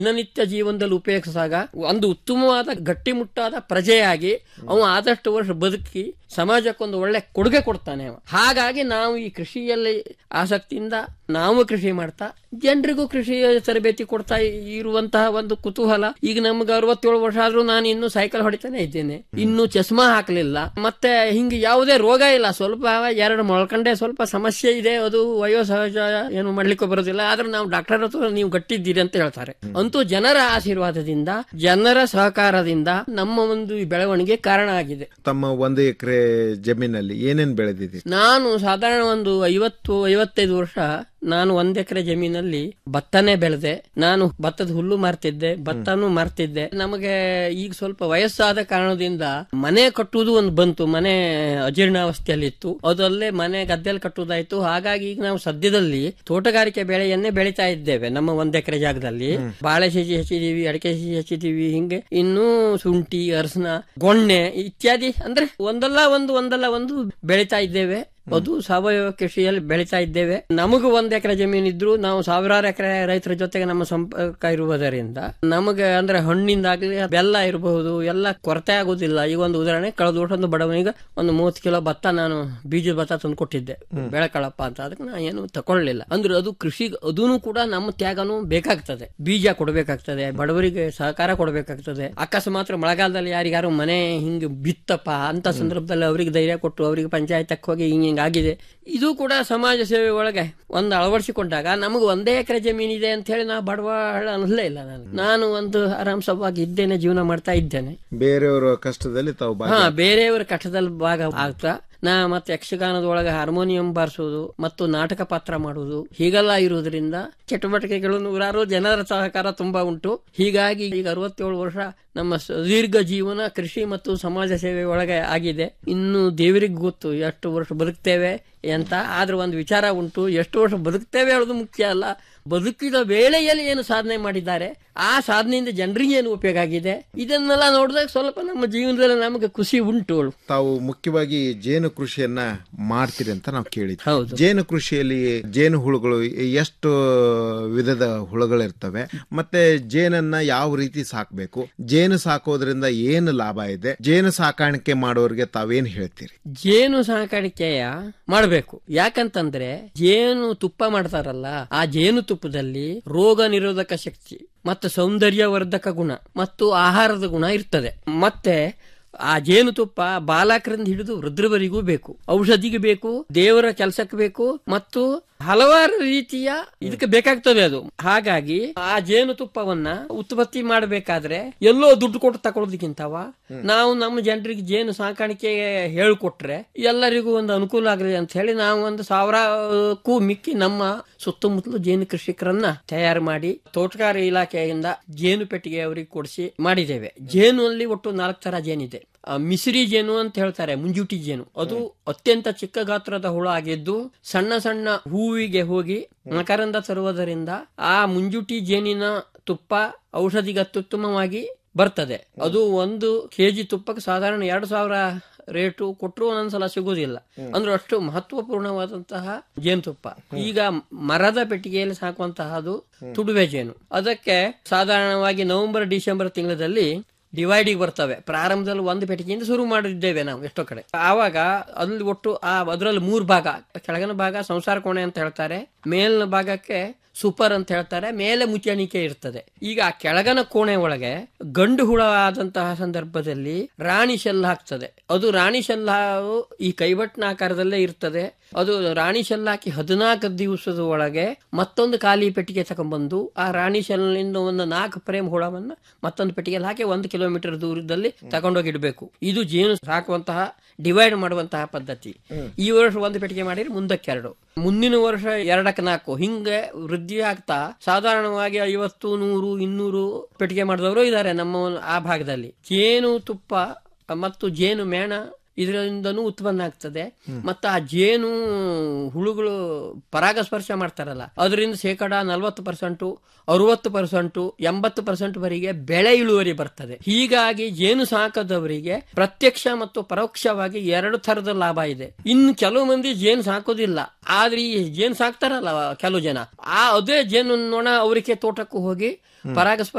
ದಿನನಿತ್ಯ ಜೀವನದಲ್ಲಿ ಉಪಯೋಗಿಸಿದಾಗ ಒಂದು ಉತ್ತಮವಾದ ಗಟ್ಟಿಮುಟ್ಟಾದ ಪ್ರಜೆಯಾಗಿ ಅವ ಆದಷ್ಟು ವರ್ಷ ಬದುಕಿ ಸಮಾಜಕ್ಕೊಂದು ಒಳ್ಳೆ ಕೊಡುಗೆ ಕೊಡ್ತಾನೆ ಅವ ಹಾಗಾಗಿ ನಾವು ಈ ಕೃಷಿಯಲ್ಲಿ ಆಸಕ್ತಿಯಿಂದ ನಾವು ಕೃಷಿ ಮಾಡ್ತಾ ಜನರಿಗೂ ಕೃಷಿ ತರಬೇತಿ ಕೊಡ್ತಾ ಇರುವಂತಹ ಒಂದು ಕುತೂಹಲ ಈಗ ನಮ್ಗೆ ಅರವತ್ತೇಳು ವರ್ಷ ಆದ್ರೂ ನಾನು ಇನ್ನು ಸೈಕಲ್ ಹೊಡಿತಾನೆ ಇದ್ದೇನೆ ಇನ್ನು ಚಸ್ಮಾ ಹಾಕ್ಲಿಲ್ಲ ಮತ್ತೆ ಹಿಂಗೆ ಯಾವುದೇ ರೋಗ ಇಲ್ಲ ಸ್ವಲ್ಪ ಎರಡು ಮೊಳ್ಕಂಡೆ ಸ್ವಲ್ಪ ಸಮಸ್ಯೆ ಇದೆ ಅದು ವಯೋಸಹಜ ಏನು ಮಾಡ್ಲಿಕ್ಕೆ ಬರೋದಿಲ್ಲ ಆದ್ರೆ ನಾವು ಡಾಕ್ಟರ್ ಹತ್ರ ನೀವು ಗಟ್ಟಿದ್ದೀರಿ ಅಂತ ಹೇಳ್ತಾರೆ ಅಂತೂ ಜನರ ಆಶೀರ್ವಾದದಿಂದ ಜನರ ಸಹಕಾರದಿಂದ ನಮ್ಮ ಒಂದು ಈ ಬೆಳವಣಿಗೆ ಕಾರಣ ಆಗಿದೆ ತಮ್ಮ ಒಂದು ಎಕರೆ ಜಮೀನಲ್ಲಿ ಏನೇನ್ ಬೆಳೆದಿದ್ದೀರಿ ನಾನು ಸಾಧಾರಣ ಒಂದು ಐವತ್ತು ಐವತ್ತೈದು ವರ್ಷ ನಾನು ಒಂದ್ ಎಕರೆ ಜಮೀನಲ್ಲಿ ಭತ್ತನೇ ಬೆಳೆದೆ ನಾನು ಭತ್ತದ ಹುಲ್ಲು ಮಾರ್ತಿದ್ದೆ ಭತ್ತನೂ ಮಾರ್ತಿದ್ದೆ ನಮಗೆ ಈಗ ಸ್ವಲ್ಪ ವಯಸ್ಸಾದ ಕಾರಣದಿಂದ ಮನೆ ಕಟ್ಟುವುದು ಒಂದು ಬಂತು ಮನೆ ಅಜೀರ್ಣಾವಸ್ಥೆಯಲ್ಲಿ ಇತ್ತು ಅದಲ್ಲೇ ಮನೆ ಗದ್ದೆಯಲ್ಲಿ ಕಟ್ಟುವುದಾಯ್ತು ಹಾಗಾಗಿ ಈಗ ನಾವು ಸದ್ಯದಲ್ಲಿ ತೋಟಗಾರಿಕೆ ಬೆಳೆಯನ್ನೇ ಬೆಳಿತಾ ಇದ್ದೇವೆ ನಮ್ಮ ಒಂದ್ ಎಕರೆ ಜಾಗದಲ್ಲಿ ಬಾಳೆ ಸಸಿ ಹಚ್ಚಿದೀವಿ ಅಡಿಕೆ ಸಸಿ ಹಚ್ಚಿದೀವಿ ಹಿಂಗೆ ಇನ್ನೂ ಶುಂಠಿ ಅರಸನ ಗೊಣ್ಣೆ ಇತ್ಯಾದಿ ಅಂದ್ರೆ ಒಂದಲ್ಲ ಒಂದು ಒಂದಲ್ಲ ಒಂದು ಬೆಳಿತಾ ಇದ್ದೇವೆ ಅದು ಸಾವಯವ ಕೃಷಿಯಲ್ಲಿ ಬೆಳಿತಾ ಇದ್ದೇವೆ ನಮಗೂ ಒಂದ್ ಎಕರೆ ಜಮೀನು ಇದ್ರು ನಾವು ಸಾವಿರಾರು ಎಕರೆ ರೈತರ ಜೊತೆಗೆ ನಮ್ಮ ಸಂಪರ್ಕ ಇರುವುದರಿಂದ ನಮಗೆ ಅಂದ್ರೆ ಹಣ್ಣಿಂದಾಗ್ಲಿ ಬೆಲ್ಲ ಇರಬಹುದು ಎಲ್ಲ ಕೊರತೆ ಆಗುದಿಲ್ಲ ಈಗ ಒಂದು ಉದಾಹರಣೆ ಕಳೆದ ವರ್ಷ ಒಂದು ಬಡವನಿಗೆ ಒಂದು ಮೂವತ್ತು ಕಿಲೋ ಭತ್ತ ನಾನು ಬೀಜದ ಭತ್ತ ತಂದು ಕೊಟ್ಟಿದ್ದೆ ಬೆಳಕಳಪ್ಪ ಅಂತ ಅದಕ್ಕೆ ನಾ ಏನು ತಕೊಳ್ಳಿಲ್ಲ ಅಂದ್ರೆ ಅದು ಕೃಷಿ ಅದೂ ಕೂಡ ನಮ್ಮ ತ್ಯಾಗನೂ ಬೇಕಾಗ್ತದೆ ಬೀಜ ಕೊಡಬೇಕಾಗ್ತದೆ ಬಡವರಿಗೆ ಸಹಕಾರ ಕೊಡಬೇಕಾಗ್ತದೆ ಅಕಸ್ಮಾತ್ ಮಳೆಗಾಲದಲ್ಲಿ ಯಾರಿಗಾರು ಮನೆ ಹಿಂಗೆ ಬಿತ್ತಪ್ಪ ಅಂತ ಸಂದರ್ಭದಲ್ಲಿ ಅವರಿಗೆ ಧೈರ್ಯ ಕೊಟ್ಟು ಅವರಿಗೆ ಪಂಚಾಯತ್ ಹೋಗಿ ಹಿಂಗ ಹಿಂಗಾಗಿದೆ ಇದು ಕೂಡ ಸಮಾಜ ಸೇವೆ ಒಳಗೆ ಒಂದು ಅಳವಡಿಸಿಕೊಂಡಾಗ ನಮಗೆ ಒಂದೇ ಎಕರೆ ಜಮೀನಿದೆ ಅಂತ ಹೇಳಿ ನಾ ಬಡವಾಳ ಅನ್ನಲೇ ಇಲ್ಲ ನಾನು ನಾನು ಒಂದು ಆರಾಮ್ಸವಾಗಿ ಇದ್ದೇನೆ ಜೀವನ ಮಾಡ್ತಾ ಇದ್ದೇನೆ ಬೇರೆಯವರ ಕಷ್ಟದಲ್ಲಿ ತಾವು ಭಾಗಿ- ಹಾ ಬೇರೆಯವರ ಕಷ್ಟದಲ್ಲಿ ಭಾಗ ಆಗ್ತಾ ನಾ ಮತ್ತೆ ಯಕ್ಷಗಾನದೊಳಗೆ ಹಾರ್ಮೋನಿಯಂ ಬಾರಿಸೋದು ಮತ್ತು ನಾಟಕ ಪಾತ್ರ ಮಾಡುವುದು ಹೀಗೆಲ್ಲ ಇರುವುದರಿಂದ ಚಟುವಟಿಕೆಗಳು ನೂರಾರು ಜನರ ಸಹಕಾರ ತುಂಬಾ ಉಂಟು ಹೀಗಾಗಿ ಈಗ ಅರವತ್ತೇಳು ವರ್ಷ ನಮ್ಮ ಸುದೀರ್ಘ ಜೀವನ ಕೃಷಿ ಮತ್ತು ಸಮಾಜ ಸೇವೆ ಒಳಗೆ ಆಗಿದೆ ಇನ್ನು ದೇವರಿಗೆ ಗೊತ್ತು ಎಷ್ಟು ವರ್ಷ ಬದುಕ್ತೇವೆ ಅಂತ ಆದ್ರೆ ಒಂದು ವಿಚಾರ ಉಂಟು ಎಷ್ಟು ವರ್ಷ ಬದುಕ್ತೇವೆ ಹೇಳೋದು ಮುಖ್ಯ ಅಲ್ಲ ಬದುಕಿದ ವೇಳೆಯಲ್ಲಿ ಏನು ಸಾಧನೆ ಮಾಡಿದ್ದಾರೆ ಆ ಸಾಧನೆಯಿಂದ ಜನರಿಗೆ ಏನು ಉಪಯೋಗ ಆಗಿದೆ ಇದನ್ನೆಲ್ಲ ನೋಡಿದಾಗ ಸ್ವಲ್ಪ ನಮ್ಮ ಜೀವನದಲ್ಲಿ ನಮಗೆ ಖುಷಿ ಉಂಟು ತಾವು ಮುಖ್ಯವಾಗಿ ಜೇನು ಕೃಷಿಯನ್ನ ಮಾಡ್ತೀರಿ ಅಂತ ನಾವು ಕೇಳಿದ್ವಿ ಹೌದು. ಜೇನು ಕೃಷಿಯಲ್ಲಿ ಜೇನು ಹುಳುಗಳು ಎಷ್ಟು ವಿಧದ ಹುಳುಗಳಿರ್ತವೆ ಮತ್ತೆ ಜೇನನ್ನ ಯಾವ ರೀತಿ ಸಾಕ್ಬೇಕು ಜೇನು ಸಾಕೋದ್ರಿಂದ ಏನು ಲಾಭ ಇದೆ ಜೇನು ಸಾಕಾಣಿಕೆ ಮಾಡೋರಿಗೆ ತಾವೇನ್ ಹೇಳ್ತೀರಿ ಜೇನು ಸಾಕಾಣಿಕೆಯ ಮಾಡಬೇಕು ಯಾಕಂತಂದ್ರೆ ಜೇನು ತುಪ್ಪ ಮಾಡ್ತಾರಲ್ಲ ಆ ಜೇನು ತುಪ್ಪದಲ್ಲಿ ರೋಗ ನಿರೋಧಕ ಶಕ್ತಿ ಮತ್ತು ಸೌಂದರ್ಯವರ್ಧಕ ಗುಣ ಮತ್ತು ಆಹಾರದ ಗುಣ ಇರ್ತದೆ ಮತ್ತೆ ಆ ಜೇನುತುಪ್ಪ ಬಾಲಕರಿಂದ ಹಿಡಿದು ವೃದ್ಧರವರೆಗೂ ಬೇಕು ಔಷಧಿಗೆ ಬೇಕು ದೇವರ ಕೆಲಸಕ್ಕೆ ಬೇಕು ಮತ್ತು ಹಲವಾರು ರೀತಿಯ ಇದಕ್ಕೆ ಬೇಕಾಗ್ತದೆ ಅದು ಹಾಗಾಗಿ ಆ ಜೇನುತುಪ್ಪವನ್ನ ಉತ್ಪತ್ತಿ ಮಾಡಬೇಕಾದ್ರೆ ಎಲ್ಲೋ ದುಡ್ಡು ಕೊಟ್ಟು ತಗೊಳ್ಳೋದಕ್ಕಿಂತವ ನಾವು ನಮ್ಮ ಜನರಿಗೆ ಜೇನು ಸಾಕಾಣಿಕೆ ಹೇಳ್ಕೊಟ್ರೆ ಎಲ್ಲರಿಗೂ ಒಂದು ಅನುಕೂಲ ಆಗಲಿ ಅಂತ ಹೇಳಿ ನಾವು ಒಂದು ಸಾವಿರಕ್ಕೂ ಮಿಕ್ಕಿ ನಮ್ಮ ಸುತ್ತಮುತ್ತಲು ಜೇನು ಕೃಷಿಕರನ್ನ ತಯಾರು ಮಾಡಿ ತೋಟಗಾರಿ ಇಲಾಖೆಯಿಂದ ಜೇನು ಪೆಟ್ಟಿಗೆ ಅವರಿಗೆ ಕೊಡಿಸಿ ಮಾಡಿದ್ದೇವೆ ಜೇನು ಅಲ್ಲಿ ಒಟ್ಟು ನಾಲ್ಕು ತರ ಜೇನಿದೆ ಆ, ಮಿಸ್ರಿ ಜೇನು ಅಂತ ಹೇಳ್ತಾರೆ ಮುಂಜುಟಿ ಜೇನು ಅದು ಅತ್ಯಂತ ಚಿಕ್ಕ ಗಾತ್ರದ ಹುಳ ಆಗಿದ್ದು ಸಣ್ಣ ಸಣ್ಣ ಹೂವಿಗೆ ಹೋಗಿ ಮಕರಂದ ತರುವುದರಿಂದ ಆ ಮುಂಜುಟಿ ಜೇನಿನ ತುಪ್ಪ ಔಷಧಿಗೆ ಅತ್ಯುತ್ತಮವಾಗಿ ಬರ್ತದೆ ಅದು ಒಂದು ಕೆಜಿ ತುಪ್ಪಕ್ಕೆ ಸಾಧಾರಣ ಎರಡು ಸಾವಿರ ರೇಟು ಕೊಟ್ಟರು ಒಂದೊಂದ್ಸಲ ಸಿಗುವುದಿಲ್ಲ ಅಂದ್ರೆ ಅಷ್ಟು ಮಹತ್ವಪೂರ್ಣವಾದಂತಹ ಜೇನುತುಪ್ಪ ಈಗ ಮರದ ಪೆಟ್ಟಿಗೆಯಲ್ಲಿ ಸಾಕುವಂತಹದ್ದು ತುಡುವೆ ಜೇನು ಅದಕ್ಕೆ ಸಾಧಾರಣವಾಗಿ ನವೆಂಬರ್ ಡಿಸೆಂಬರ್ ತಿಂಗಳಲ್ಲಿ ಡಿವೈಡಿಗೆ ಬರ್ತವೆ ಪ್ರಾರಂಭದಲ್ಲಿ ಒಂದು ಪೆಟ್ಟಿಗೆಯಿಂದ ಶುರು ಮಾಡಿದ್ದೇವೆ ನಾವು ಎಷ್ಟೋ ಕಡೆ ಆವಾಗ ಅಲ್ಲಿ ಒಟ್ಟು ಆ ಅದರಲ್ಲಿ ಮೂರು ಭಾಗ ಕೆಳಗಿನ ಭಾಗ ಸಂಸಾರ ಕೋಣೆ ಅಂತ ಹೇಳ್ತಾರೆ ಮೇಲಿನ ಭಾಗಕ್ಕೆ ಸೂಪರ್ ಅಂತ ಹೇಳ್ತಾರೆ ಮೇಲೆ ಮುಚ್ಚಣಿಕೆ ಇರ್ತದೆ ಈಗ ಆ ಕೆಳಗನ ಕೋಣೆ ಒಳಗೆ ಗಂಡು ಹುಳ ಆದಂತಹ ಸಂದರ್ಭದಲ್ಲಿ ರಾಣಿ ಶೆಲ್ ಹಾಕ್ತದೆ ಅದು ರಾಣಿ ಶೆಲ್ ಈ ಕೈಬಟ್ನ ಆಕಾರದಲ್ಲೇ ಇರ್ತದೆ ಅದು ರಾಣಿ ಶೆಲ್ ಹಾಕಿ ಹದಿನಾಲ್ಕು ದಿವಸದ ಒಳಗೆ ಮತ್ತೊಂದು ಖಾಲಿ ಪೆಟ್ಟಿಗೆ ತಗೊಂಡ್ಬಂದು ಆ ರಾಣಿ ಶೆಲ್ನಿಂದ ಒಂದು ನಾಲ್ಕು ಫ್ರೇಮ್ ಹುಳವನ್ನ ಮತ್ತೊಂದು ಪೆಟ್ಟಿಗೆಯಲ್ಲಿ ಹಾಕಿ ಒಂದು ಕಿಲೋಮೀಟರ್ ದೂರದಲ್ಲಿ ತಗೊಂಡೋಗಿ ಇಡಬೇಕು ಇದು ಜೇನು ಸಾಕುವಂತಹ ಡಿವೈಡ್ ಮಾಡುವಂತಹ ಪದ್ಧತಿ ಈ ವರ್ಷ ಒಂದು ಪೆಟ್ಟಿಗೆ ಮಾಡಿದ್ರೆ ಮುಂದಕ್ಕೆ ಎರಡು ಮುಂದಿನ ವರ್ಷ ಎರಡಕ್ಕೆ ನಾಲ್ಕು ಹಿಂಗೆ ವೃದ್ಧಿ ಆಗ್ತಾ ಸಾಧಾರಣವಾಗಿ ಐವತ್ತು ನೂರು ಇನ್ನೂರು ಪೆಟ್ಟಿಗೆ ಮಾಡಿದವರು ಇದ್ದಾರೆ ನಮ್ಮ ಆ ಭಾಗದಲ್ಲಿ ಜೇನು ತುಪ್ಪ ಮತ್ತು ಜೇನು ಮೇಣ ಇದರಿಂದನೂ ಉತ್ಪನ್ನ ಆಗ್ತದೆ ಮತ್ತು ಆ ಜೇನು ಹುಳುಗಳು ಪರಾಗಸ್ಪರ್ಶ ಮಾಡ್ತಾರಲ್ಲ ಅದರಿಂದ ಶೇಕಡ ನಲವತ್ತು ಪರ್ಸೆಂಟು ಅರವತ್ತು ಪರ್ಸೆಂಟು ಎಂಬತ್ತು ಪರ್ಸೆಂಟ್ ವರೆಗೆ ಬೆಳೆ ಇಳುವರಿ ಬರ್ತದೆ ಹೀಗಾಗಿ ಜೇನು ಸಾಕದವರಿಗೆ ಪ್ರತ್ಯಕ್ಷ ಮತ್ತು ಪರೋಕ್ಷವಾಗಿ ಎರಡು ತರದ ಲಾಭ ಇದೆ ಇನ್ನು ಕೆಲವು ಮಂದಿ ಜೇನು ಸಾಕೋದಿಲ್ಲ ಆದ್ರೆ ಈ ಜೇನು ಸಾಕ್ತಾರಲ್ಲ ಕೆಲವು ಜನ ಆ ಅದೇ ಜೇನು ನೊಣ ಅವರಿಗೆ ತೋಟಕ್ಕೂ ಹೋಗಿ ಪರಾಗಸ್ಪರ್ಶ